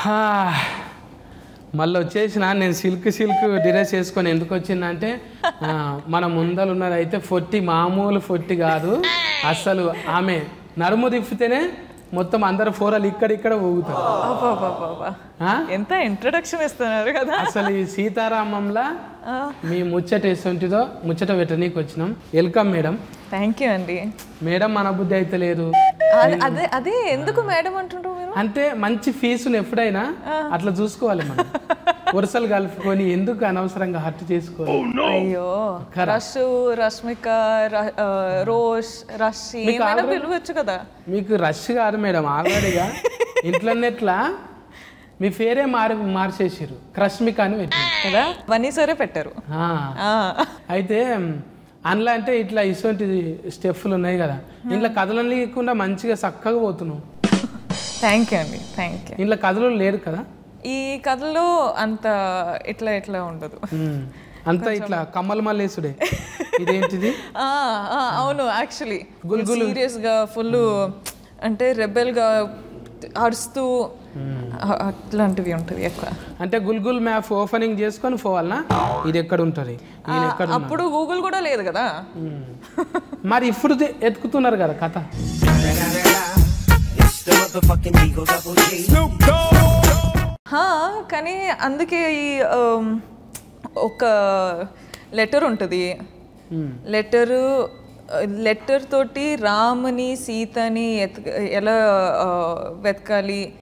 హా. మళ్ళీ వచ్చేసిన నేను సిల్క్ సిల్క్ డ్రెస్ వేసుకొని ఎందుకు వచ్చిందంటే అంటే మన ముందలు ఉన్నది అయితే ఫొట్టి మామూలు ఫొట్టి కాదు అస్సలు ఆమె నడుము తిప్పితేనే మొత్తం అందరు ఫోరలు ఇక్కడ ఊగుతారు అబ్బబ్బబ్బబ్బా. ఆ? ఎంత ఇంట్రడక్షన్ ఇస్తున్నారు కదా అసలు ఈ సీతారామంలా మీ ముచ్చట ఎటువంటిదో ముచ్చట పెట్టనీకి వచ్చినాం వెల్కమ్ మేడం థ్యాంక్ యూ అండి మేడం మన బుద్ధి అయితే లేదు అదే- అదే అదే ఎందుకు మేడం అంటుండ్రు మీరు అంటే మంచి ఫీజును ఎప్పుడైనా అట్లా చూసుకోవాలి మనం వరుసలు కలుపుకొని ఎందుకు అనవసరంగా హర్ట్ చేసుకోవాలి అయ్యో రష్ రష్మిక ర- ఆ, రోష్ రష్ ఏమైనా పిలవచ్చు కదా మీకు రష్ కాదు మేడం ఆల్రెడీగా ఇంట్లోనే ఎట్లా మీ పేరే మారి మార్చేసారు క్రష్మిక అని పెట్టారు కదా వన్నీ సరే పెట్టారు ఆ. ఆ. అయితే అందులో అంటే ఇట్లా ఇటువంటి స్టెప్పులు ఉన్నాయి కదా ఇంట్లో కథలు లేకుండా మంచిగా చక్కగా పోతున్నావు థ్యాంక్ యూ అండి థ్యాంక్ యూ ఇంట్లో కథలు లేరు కదా ఈ కథలో అంత ఇట్లా ఇట్లా ఉండదు ఉమ్. అంతా ఇట్లా కమ్మల మల్లేసుడే ఇదేంటిది ఆ, ఆ, అవును యాక్చువల్లీ సీరియస్ గా ఫుల్ అంటే రెబెల్ గా అరుస్తూ అ- అట్లాంటివి ఉంటుంది ఎక్కువ అంటే గుల్గుల్ మ్యాప్ ఓపెనింగ్ చేసుకొని పోవాలనా ఇది ఎక్కడ ఉంటుంది ఈయన ఎక్కడ ఉన్నాడు? అప్పుడు గూగుల్ కూడా లేదు కదా ఉమ్. మరి ఇప్పుడు ది- ఎత్తుకుతున్నారు కదా కథ హా, కానీ అందుకే ఈ um, ఒక లెటర్ ఉంటుంది ఉమ్. లెటరు లెటర్ తోటి రాముని సీతని ఎతక ఎలా ఆ, వెతకాలి